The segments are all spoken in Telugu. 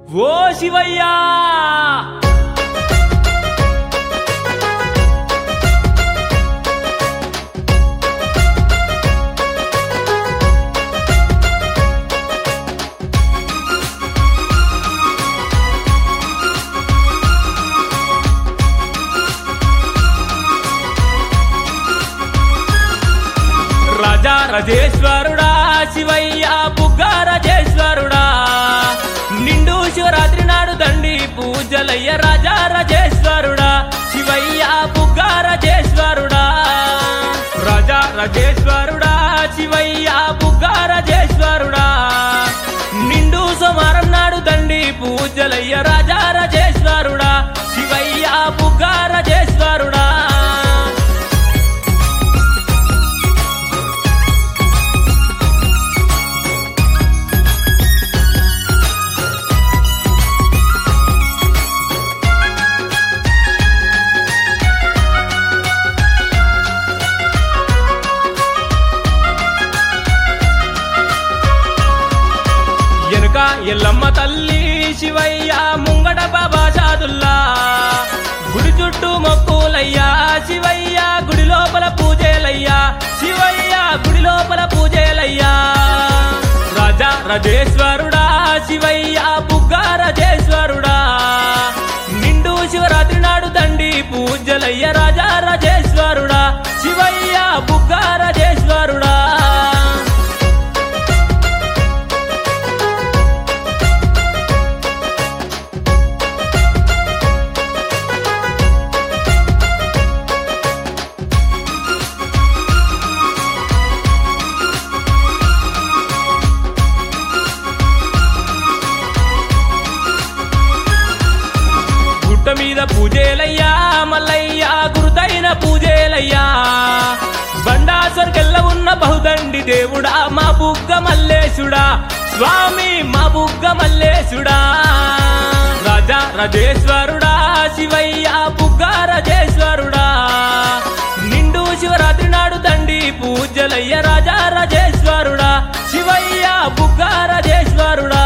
ఓ శివయ్యా రాజా రజేశ్వరుడా శివయ్య బుగ్గ రజేశ్వరుడా నిండు శివరాత్రి నాడు దండి పూజలయ్య రాజా రజేశ్వరుడా శివయ్య బుగ్గ రజేశ్వరుడా రాజా రజేశ్వరుడా శివయ్య బుగ్గ రజేశ్వరుడా నిండు సోమవారం నాడు దండి పూజలయ్య రాజా రజేశ్వరుడా శివయ్య బుగ్గ రజేశ్వరుడా ఎనుక ఎల్లమ్మ తల్లి శివయ్య ముంగట బాబా షాదుల్లా గుడి చుట్టూ మొక్కులయ్యా శివయ్య గుడి లోపల పూజలయ్యా శివయ్య గుడి లోపల పూజలయ్యా రాజా రజేశ్వరుడా శివయ్య బుగ్గ రజేశ్వరుడా నిండు శివరాత్రి నాడు దండి పూజలయ్య రాజా రజేశ్వరుడా శివయ్య బుగ్గ రజేశ్వరుడా గుట్ట మీద పూజేలయ్యా మల్లయ్యా గురుతైన పూజేలయ్యా బండాసరికెల్ల ఉన్న బహుదండి దేవుడా మా బుగ్గ మల్లేశుడా స్వామి మా బుగ్గ మల్లేశుడా రాజా రజేశ్వరుడా శివయ్య బుగ్గ రజేశ్వరుడా నిండు శివరాత్రి నాడు దండి పూజలయ్య రాజా రజేశ్వరుడా శివయ్య బుగ్గ రజేశ్వరుడా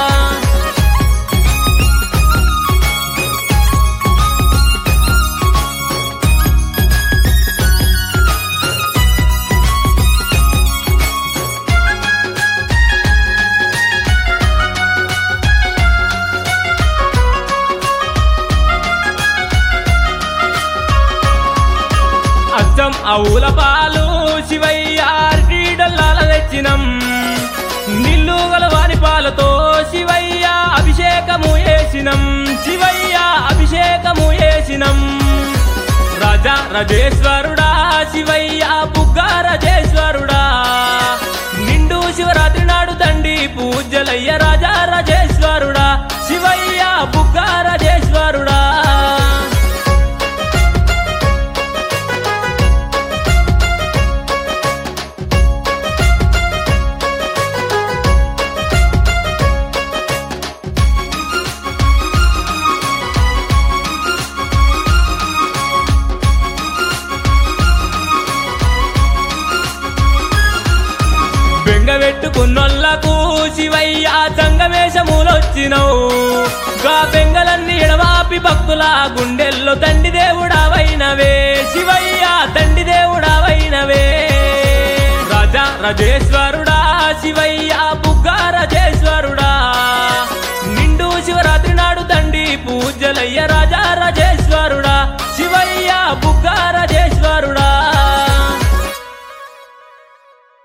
అచ్చం అవుల పాలు శివయ్య క్రీడల్లాల తెచ్చినం నిల్లు గల వారి పాలతో శివయ్య అభిషేకము చేసినం శివయ్య అభిషేకము చేసినం రాజా రజేశ్వరుడా శివయ్య బుగ్గ రజేశ్వరుడా నిండు శివరాత్రి నాడు దండి పూజలయ్య రాజా రజేశ్వరుడా శివయ్య బుగ్గ రజేశ్వరుడా బెంగబెట్టుకున్నోళ్లకు శివయ్య సంగమేశములొచ్చినవు గా బెంగలన్నీ ఎడవాపి భక్తుల గుండెల్లో తండ్రి దేవుడావైనవే శివయ్య తండ్రి దేవుడావైనవే రాజా రజేశ్వరుడా శివయ్య బుగ్గ రజేశ్వరుడా